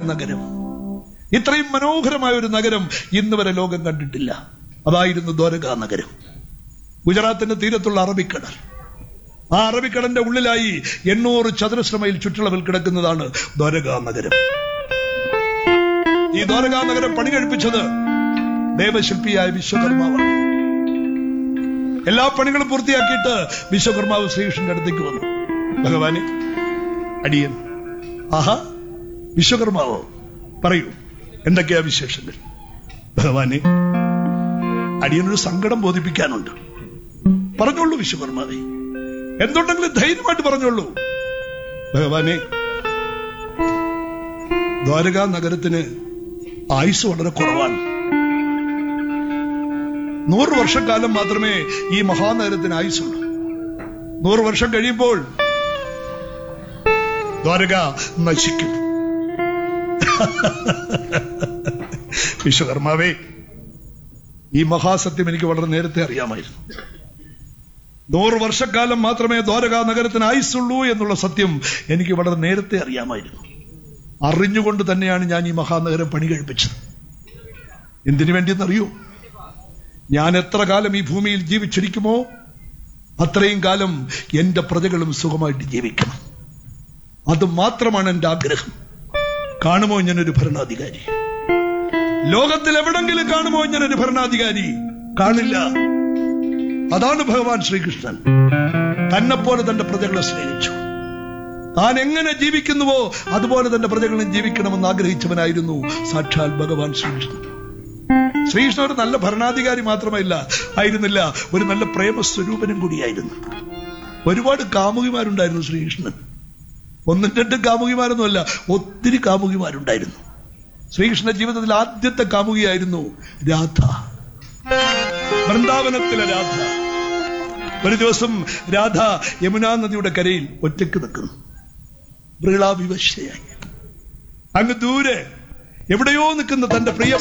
നഗരം ഇത്രയും മനോഹരമായ ഒരു നഗരം ഇന്ന് വരെ ലോകം കണ്ടിട്ടില്ല അതായിരുന്നു ദ്വാരക നഗരം ഗുജറാത്തിന്റെ തീരത്തുള്ള അറബിക്കടൽ ആ അറബിക്കടലിന്റെ ഉള്ളിലായി എണ്ണൂറ് ചതുരശ്ര മൈൽ ചുറ്റളവിൽ കിടക്കുന്നതാണ് ദ്വാരക നഗരം ഈ ദ്വാരക നഗരം പണി കഴിപ്പിച്ചത് ദേവശില്പിയായ വിശ്വകർമാവാണ് എല്ലാ പണികളും പൂർത്തിയാക്കിയിട്ട് വിശ്വകർമാവ് ശ്രീകൃഷ്ണന്റെ അടുത്തേക്ക് വന്നു ഭഗവാനെ അടിയൻ ആഹാ വിശ്വകർമാവോ പറയൂ എന്തൊക്കെയാ വിശേഷങ്ങൾ ഭഗവാനെ അടിയനൊരു സങ്കടം ബോധിപ്പിക്കാനുണ്ട് പറഞ്ഞോളൂ വിശ്വകർമാവേ എന്തുണ്ടെങ്കിലും ധൈര്യമായിട്ട് പറഞ്ഞോളൂ ഭഗവാനെ ദ്വാരകാ നഗരത്തിന് ആയുസ് വളരെ കുറവാണ് നൂറ് വർഷക്കാലം മാത്രമേ ഈ മഹാനഗരത്തിന് ആയുസുള്ളൂ നൂറ് വർഷം കഴിയുമ്പോൾ ദ്വാരക നശിക്കും വിശ്വകർമാവേ ഈ മഹാസത്യം എനിക്ക് വളരെ നേരത്തെ അറിയാമായിരുന്നു നൂറ് വർഷക്കാലം മാത്രമേ ദ്വാരക നഗരത്തിന് ആയുസുള്ളൂ എന്നുള്ള സത്യം എനിക്ക് വളരെ നേരത്തെ അറിയാമായിരുന്നു അറിഞ്ഞുകൊണ്ട് തന്നെയാണ് ഞാൻ ഈ മഹാനഗരം പണി കഴിപ്പിച്ചത് എന്തിനു വേണ്ടിയെന്നറിയോ ഞാൻ എത്ര കാലം ഈ ഭൂമിയിൽ ജീവിച്ചിരിക്കുമോ അത്രയും കാലം എന്റെ പ്രജകളും സുഖമായിട്ട് ജീവിക്കണം അത് മാത്രമാണ് എന്റെ ആഗ്രഹം കാണുമോ ഞാനൊരു ഭരണാധികാരി ലോകത്തിൽ എവിടെങ്കിലും കാണുമോ ഞാനൊരു ഭരണാധികാരി കാണില്ല അതാണ് ഭഗവാൻ ശ്രീകൃഷ്ണൻ തന്നെ പോലെ തന്റെ പ്രജകളെ സ്നേഹിച്ചു താൻ എങ്ങനെ ജീവിക്കുന്നുവോ അതുപോലെ തന്റെ പ്രജകളും ജീവിക്കണമെന്ന് ആഗ്രഹിച്ചവനായിരുന്നു സാക്ഷാൽ ഭഗവാൻ ശ്രീകൃഷ്ണൻ ശ്രീകൃഷ്ണൻ ഒരു നല്ല ഭരണാധികാരി മാത്രമല്ല ആയിരുന്നില്ല ഒരു നല്ല പ്രേമസ്വരൂപനും കൂടിയായിരുന്നു ഒരുപാട് കാമുകിമാരുണ്ടായിരുന്നു ശ്രീകൃഷ്ണൻ ഒന്നും രണ്ടും കാമുകിമാരൊന്നുമല്ല ഒത്തിരി കാമുകിമാരുണ്ടായിരുന്നു ശ്രീകൃഷ്ണ ജീവിതത്തിൽ ആദ്യത്തെ കാമുകിയായിരുന്നു രാധ വൃന്ദാവനത്തിലെ രാധ ഒരു ദിവസം രാധ യമുനാ നദിയുടെ കരയിൽ ഒറ്റയ്ക്ക് നിൽക്കുന്നു മൃഗളാവിവശയായി അങ്ങ് ദൂരെ എവിടെയോ നിൽക്കുന്ന തന്റെ പ്രിയ